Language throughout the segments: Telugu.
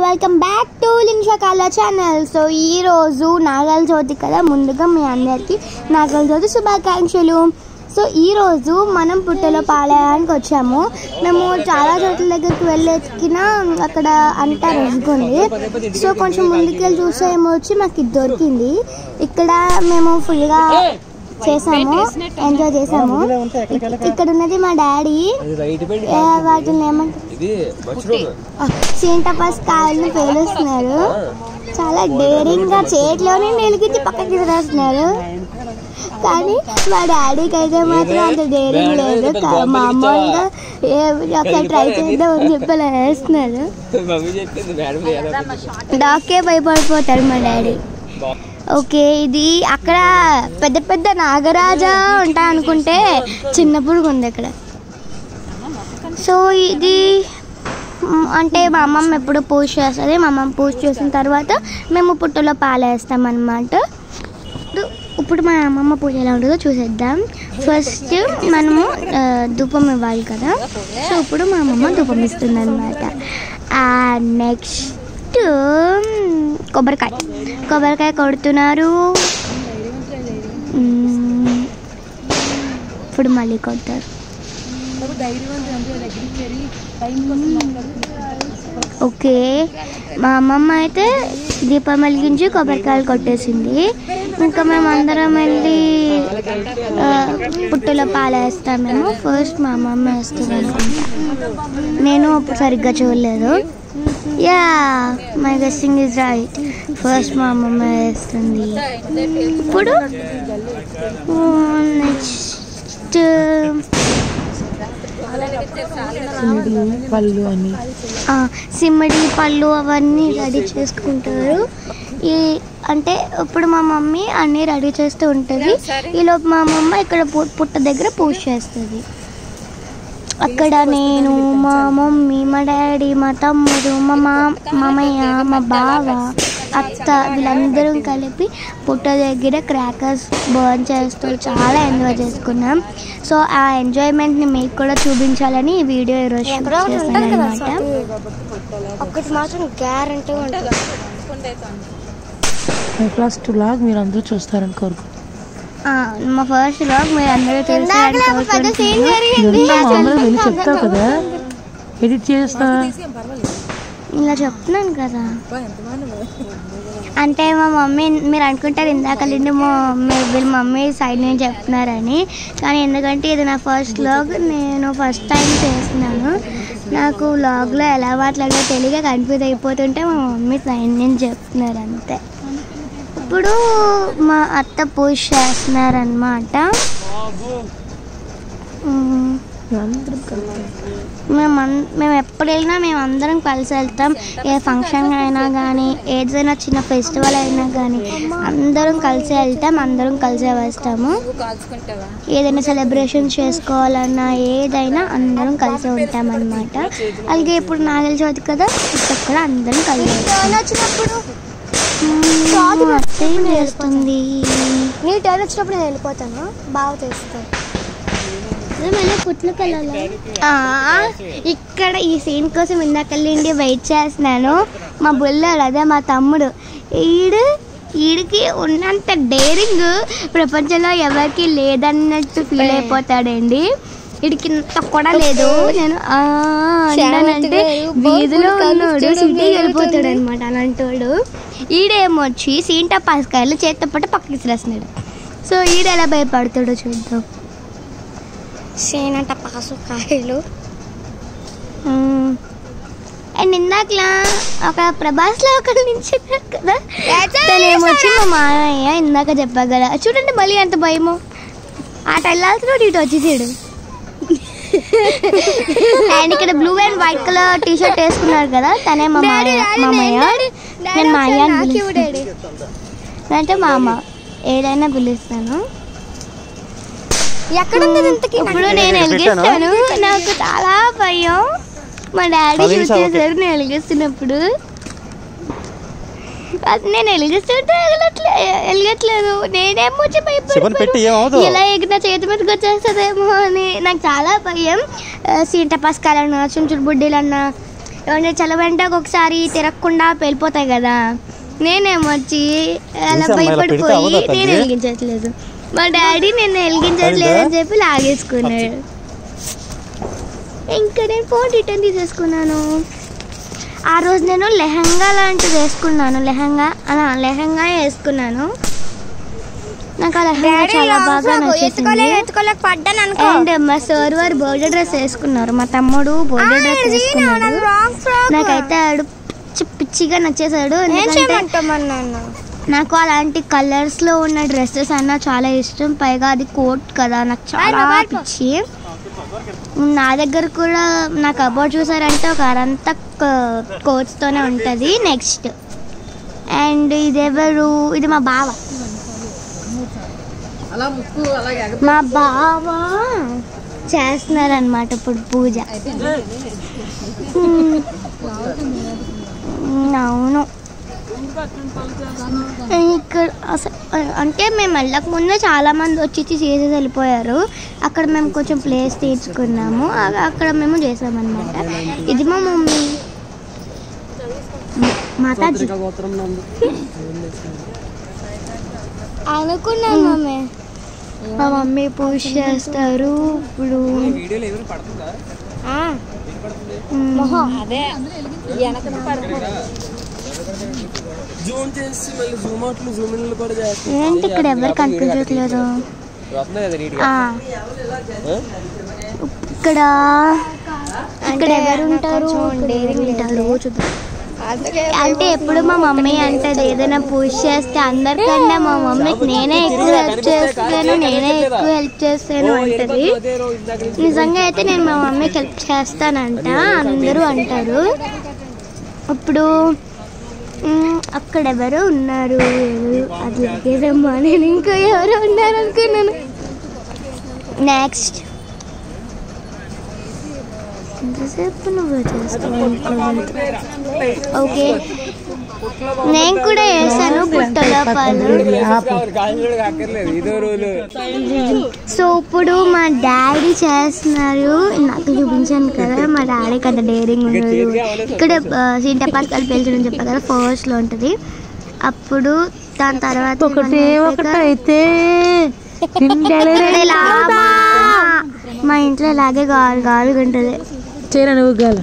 వెల్కమ్ బ్యాక్ టు లింషకాల ఛానల్ సో ఈ రోజు నాగల చవితి కదా ముందుగా మీ అందరికీ నాగల చవితి శుభాకాంక్షలు సో ఈ రోజు మనం పుట్టలో పాలయానికి వచ్చాము మేము చాలా చోట్ల దగ్గరికి వెళ్ళి ఎతికినా అక్కడ అంతా రసుకుంది సో కొంచెం ముందుకెళ్ళి చూస్తే ఏమో వచ్చి మాకు ఇది దొరికింది ఇక్కడ మేము ఫుల్గా చేసాము ఎంజాయ్ చేసాము ఇక్కడ ఉన్నది మా డాడీ ఏ, వాటిని ఏమంటారు ఇది మష్రూమ్ సీంటపాస్ కాయలను పేలుస్తున్నారు చాలా డేరింగ్ గా చేతిలోనే నిలిగించి పక్కకి తిరేస్తున్నారు కానీ మా డాడీకి అయితే మాత్రం అంత డేరింగ్ లేదు కా- మామూలుగా ఏ ఒకసారి ట్రై చేద్దాం అని చెప్పి అలా వేస్తున్నారు మమ్మీ చెప్పింది మేడం ఎలా డాకే భయపడిపోతారు మా డాడీ ఓకే ఇది అక్కడ పెద్ద పెద్ద నాగరాజా ఉంటా అనుకుంటే చిన్నప్పుడు ఉంది ఇక్కడ సో ఇది మ్, అంటే మా అమ్మమ్మ ఎప్పుడు పూజ చేస్తుంది మా అమ్మమ్మ పూజ చేసిన తర్వాత మేము పుట్టలో పాలేస్తాం అనమాట ఇప్పుడు ఇప్పుడు మా అమ్మమ్మ పూజ ఎలా ఉంటుందో చూసేద్దాం ఫస్ట్ మనము ఆ, ధూపం ఇవ్వాలి కదా సో ఇప్పుడు మా అమ్మమ్మ ధూపం ఇస్తుంది అనమాట నెక్స్ట్ కొబ్బరికాయ కొబ్బరికాయ కొడుతున్నారు మ్, ఇప్పుడు మళ్ళీ కొడతారు ఓకే మా అమ్మమ్మ అయితే దీపం వెలిగించి కొబ్బరికాయలు కొట్టేసింది ఇంకా మేము అందరం వెళ్ళి ఆ, పుట్టలో పాలు వేస్తాం మేము ఫస్ట్ మా అమ్మమ్మ వేస్తుంది అనుకుంటా నేను అప్పుడు సరిగ్గా చూడలేదు yeah my guessing is right first మా అమ్మమ్మ వేస్తుంది ఇప్పుడు నెక్స్ట్ పళ్ళు అని ఆ, సిమ్మడి పళ్ళు అవన్నీ రెడీ చేసుకుంటారు ఈ అంటే ఇప్పుడు మా మమ్మీ అన్నీ రెడీ చేస్తూ ఉంటుంది ఈలోపు మా అమ్మమ్మ ఇక్కడ పు- పుట్ట దగ్గర పూజ చేస్తుంది అక్కడ నేను మా మమ్మీ మా డాడీ మా తమ్ముడు మా మా మామయ్య మా బావ అత్త వీళ్ళందరం కలిపి పుట్ట దగ్గర క్రాకర్స్ బర్న్ చేస్తూ చాలా ఎంజాయ్ చేసుకున్నాం సో ఆ ఎంజాయ్మెంట్ని మీకు కూడా చూపించాలని ఈ వీడియో ఈరోజు షూట్ చేశాను అనమాట ఒకటి మాత్రం గ్యారంటీ ఉంటుంది మై క్లాస్ టూ లాగ్ మీరు అందరూ చూస్తారని కోరుకుంటున్నాను మా ఫస్ట్ లాగ్ మీరు అందరూ చూసారని కోరుకుంటున్నాను. ఇదంతా మామూలుగా వెళ్ళి చెప్తావు కదా ఎడిట్ చేస్తా ఇలా చెప్తున్నాను కదా అంటే మా మమ్మీ మీరు అనుకుంటారు ఇందాక నుండి మా మమ్మీ వీళ్ళ మమ్మీ సైడ్ నుంచి చెప్తున్నారని కానీ ఎందుకంటే ఇది నా ఫస్ట్ వ్లాగ్ నేను ఫస్ట్ టైం చేస్తున్నాను నాకు వ్లాగ్లో ఎలా మాట్లాడాలో తెలియక కన్ఫ్యూజ్ అయిపోతుంటే మా మమ్మీ సైడ్ నుంచి చెప్తున్నారు అంతే ఇప్పుడు మా అత్త పూజ చేస్తున్నారనమాట అందరం కలిసి మేము అన్- మేము ఎప్పుడు వెళ్ళినా మేము అందరం కలిసి వెళ్తాం ఏ ఫంక్షన్ అయినా కానీ ఏదైనా చిన్న ఫెస్టివల్ అయినా కానీ అందరం కలిసి వెళ్తాం అందరం కలిసే వస్తాము ఏదైనా సెలబ్రేషన్ చేసుకోవాలన్నా ఏదైనా అందరం కలిసి ఉంటాం అనమాట అలాగే ఇప్పుడు నాగల చవితి కదా ఇక్కడ కూడా అందరం కలిసి వచ్చినప్పుడు ఏం చేస్తుంది నీ టైం వచ్చినప్పుడు నేను వెళ్ళిపోతాను బాగా తెస్తాను ఇక్కడ ఈ సీన్ కోసం ఇందాకెళ్ళిండి వెయిట్ చేస్తున్నాను మా బుల్లాడు అదే మా తమ్ముడు ఈడు ఈడికి ఉన్నంత డేరింగ్ ప్రపంచంలో ఎవరికి లేదన్నట్టు ఫీల్ అయిపోతాడండి వీడికి ఇంత కూడా లేదు నేను ఆ అంటే వీధిలో ఉన్నాడు సిటీకి వెళ్ళిపోతాడు అనమాట అలాంటోడు ఈడేమొచ్చి సీంటా పాస్కాయలు చేత్తో పాటు పక్కకి విసిరేస్తున్నాడు సో ఈడు ఎలా భయపడతాడో చూద్దాం సేనంట పాసుకాయలు అండ్ ఇందాకలా ఒక ప్రభాస్ లో ఒకరు నించున్నారు కదా తనేమొచ్చి మా మామయ్య ఇందాక చెప్పా కదా చూడండి మళ్ళీ ఎంత భయమో ఆట వెళ్ళాల్సిన ఇటు వచ్చేసాడు అండ్ ఇక్కడ blue and white colour T shirt వేసుకున్నారు కదా తనే మా మామయ్య మామయ్య నేను మా అయ్య అని పిలుస్తాను. అంటే మా అమ్మ ఏదైనా పిలుస్తాను ఇప్పుడు నేను వెలిగిస్తాను నాకు చాలా భయం మా డాడీ షూట్ చేశారు నేను వెలిగిస్తున్నప్పుడు అది నేను వెలిగిస్తుంటే వెలగట్లే వెలగట్లేదు నేనేమో వచ్చి శివన్ పెట్టి ఏమవుతుందో? ఇలా ఎగిన చేతి మీదకి వచ్చేస్తుందేమో అని నాకు చాలా భయం సీట పసకాలన్నా చుంచుడు బుడ్డీలన్నా ఏమంటే చలవంటే ఒక్కొక్కసారి తిరగకుండా వెళ్ళిపోతాయి కదా నేనేమో వచ్చి అలా చూసామ్మా, ఇలా పెడితే భయపడిపోయి అవ్వదా తల్లి? నేను వెలిగించట్లేదు మా డాడీ నేను వెలిగించట్లేదు అని చెప్పి లాగేసుకున్నాడు ఇంకా నేను ఫోన్ రిటర్న్ తీసేసుకున్నాను ఆ రోజు నేను లెహంగా లాంటిది వేసుకున్నాను లెహంగా అలా లెహంగా వేసుకున్నాను నాకు ఆ లెహంగా చాలా బాగా నచ్చేసింది ఎత్తుకోలేక పడ్డాను అనుకో అండ్ మా సార్ వారు బర్త్డే డ్రెస్ వేసుకున్నారు మా తమ్ముడు బర్త్డే డ్రెస్ వేసుకున్నాడు రాంగ్ ఫ్రాక్ నాకైతే ఆడు పిచ్చి పిచ్చిగా నచ్చేసాడు ఏం ఎందుకంటే చేయమంటామని నన్ను నాకు అలాంటి కలర్స్ లో ఉన్న డ్రెస్సెస్ అన్న చాలా ఇష్టం పైగా అది కోట్ కదా నాకు చాలా పిచ్చి నా దగ్గర కూడా నాకు అబౌట్ చూసారంటే ఒక అరంతా కోట్స్ తోనే ఉంటది నెక్స్ట్ అండ్ ఇది ఎవరు ఇది మా బావ మా బావ చేస్తున్నారనమాట ఇప్పుడు పూజ హ్మ్. అవును ఇక్కడ అసలు అంటే మేము వెళ్ళక ముందే చాలా మంది వచ్చి చేసేసి వెళ్ళిపోయారు అక్కడ మేము కొంచెం ప్లేస్ తీసుకున్నాము అ- అక్కడ మేము చేసామన్నమాట ఇది మా మమ్మీ మాతాజీ అనుకున్నాను మమ్మీ మా మమ్మీ పూజ చేస్తారు ఇప్పుడు వీడియోలో ఎవరు పడుతుందా మ్, అదే జూమ్ చేసి మళ్ళీ జూమ్ అవుట్లు జూమ్ ఇన్లు కూడా చేస్తాం ఏంటి ఇక్కడ ఎవరు కనిపించట్లేదు వస్తుంది కదా నీట్గా ఆ, ఇక్కడ ఇక్కడ ఎవరు ఉంటారు ఇక్కడ ఉంటారు చూద్దాం అందుకే అంటే ఎప్పుడు మా మమ్మీ అంటది ఏదైనా పూజ చేస్తే అందరికన్నా మా మమ్మీకి నేనే ఎక్కువ హెల్ప్ చేస్తాను నేనే ఎక్కువ హెల్ప్ చేస్తాను అంటది నిజంగా అయితే నేను మా మమ్మీకి హెల్ప్ చేస్తానంట అందరూ అంటారు ఇప్పుడు మ్, అక్కడ ఎవరు ఉన్నారు ఎవరు అది లేదమ్మా నేను ఇంకా ఎవరు ఉన్నారు అనుకున్నాను నెక్స్ట్ ఎంతసేపు నువ్వు చేస్తావు ఓకే నేను కూడా వేసాను పుట్టలో పాలు కాళ్ళు అక్కర్లేదు ఇదో రోజు సో ఇప్పుడు మా డాడీ చేస్తున్నారు నాకు చూపించాను కదా మా డాడీకి అంత డేరింగ్ ఉండదు ఇక్కడ సీంటపాకాయలు పేల్చడం చెప్పా కదా ఫస్ట్ లో ఉంటుంది అప్పుడు దాని తర్వాత ఒకటే ఇవన్నీ ఒకటి అయిపోయాక అయితే ఇక్కడ ఇలా మా- మా ఇంట్లో ఇలాగే గాలి గాలిగా ఉంటుంది చీర నువ్వు గాల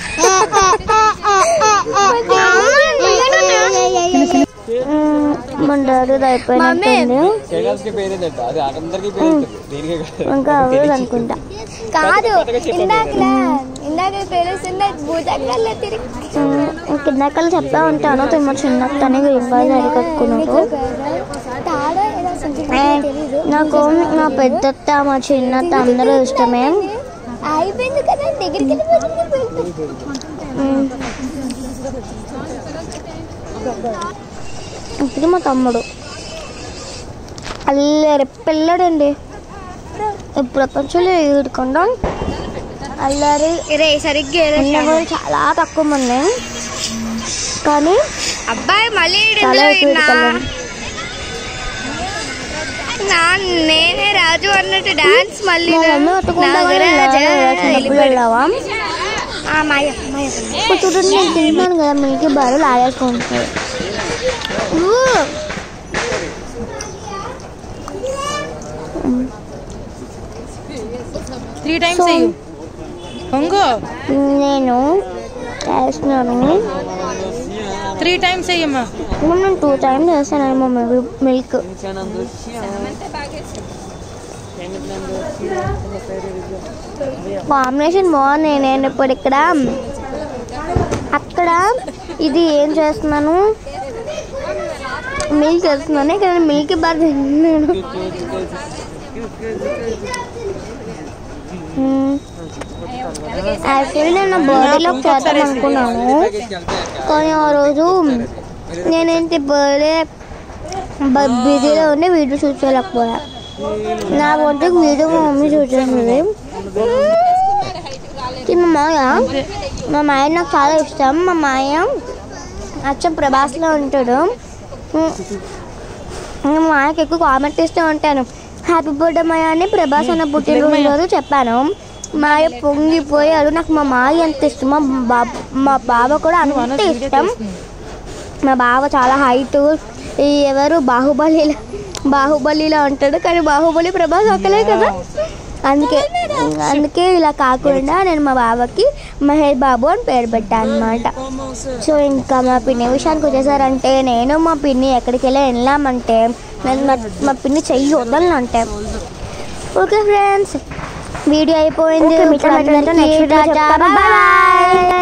మన డాడీ అయిపోయినట్టుంది శేఖర్స్కి పేరేందంట అది అందరికీ పేరుంటుంది దీనికే కాదు ఇంకా అవ్వదు అనుకుంటా కాదు ఇందాక ఇందాక పేరుస్తున్న భూజంగాల్లో తిరిగి కిందకల్ చెప్తా ఉంటాను తిమ్మ చిన్నతనే గ్రీన్ బాయ్ అడిగట్టుకున్నాడు తాడో ఏదో సంథింగ్ నాకు నా పెద్దత్త మా చిన్నత్త అందరూ ఇష్టమే అయిపోయింది కదా దగ్గరికి వెళ్ళిపోతుంది ఉమ్. ఇప్పుడు మా తమ్ముడు అల్లరి పిల్లడండి ఈ ప్రపంచంలో ఎదుర్కొండం అల్లరి రే సరిగ్గా ఉన్న వాళ్ళు చాలా తక్కువ మంది కానీ అబ్బాయి మళ్ళీ ఈడు చాలా ఇందులో ఎక్కువ నా- ఎదుర్కొన్నాం నా నేనే రాజు అన్నట్టు డాన్స్ మళ్ళీ మా మమ్మీ పట్టుకుంటా కానీ నాగరాజా ఇలా చిన్నప్పుడు వెళ్ళిపోయాడు. వెళ్ళావా ఆ, మాయ మాయ ఇప్పుడు చూడండి నేను తింటున్నాను కదా మిల్కీ బార్ లాగేసుకుంటున్నాడు ఊ! త్రీ టైమ్స్ అయ్యి పొంగు నేను చేస్తున్నాను త్రీ టైమ్స్ అయ్యమ్మా ఇప్పుడు నేను టూ టైమ్స్ చేస్తాను మా మిల్క్ కాంబినేషన్ బాగుంది నేను ఇప్పుడు ఇక్కడ అక్కడ ఇది ఏం చేస్తున్నాను మిల్క్ చేస్తున్నాను ఇక్కడ మిల్క్ బార్ తింటున్నాను యాక్చువల్లీ నేను నా బర్త్డేలో చేద్దాం అనుకున్నాను కానీ ఆ రోజు నేనేంటి బర్త్డే బిజీలో ఉండి వీడియో షూట్ చేయలేకపోయా నా బర్త్డేకి వీడియో మా మమ్మీ షూట్ చేసింది ఇది మా మాయ మా మాయ నాకు చాలా ఇష్టం మా మాయ అచ్చం ప్రభాస్లో ఉంటాడు నేను మా మాయకి ఎక్కువ కామెంట్ ఇస్తూ ఉంటాను హ్యాపీ బర్త్డే మాయ అని ప్రభాస్ అన్న పుట్టినరోజు రోజు చెప్పాను మాయ పొంగిపోయాడు నాకు మా మాయ ఎంత ఇష్టం మా బాబ మా బావ కూడా అంత ఇష్టం మా బావ చాలా హైట్ ఈ ఎవరు బాహుబలిలో బాహుబలిలో ఉంటాడు కానీ బాహుబలి ప్రభాస్ ఒక్కలే కదా అందుకే అందుకే ఇలా కాకుండా నేను మా బావకి మహేష్ బాబు అని పేరు పెట్టాను అనమాట సో ఇంకా మా పిన్ని విషయానికి వచ్చేసారంటే నేను మా పిన్ని ఎక్కడికి వెళ్ళి వెళ్ళామంటే నేను నా- మా పిన్ని చెయ్యి వదలనంటే ఓకే ఫ్రెండ్స్ వీడియో అయిపోయింది Okay, మీతో ఇప్పుడు మాట్లాడుతూ అందరికీ next video టాటా, చెప్తాను. bye.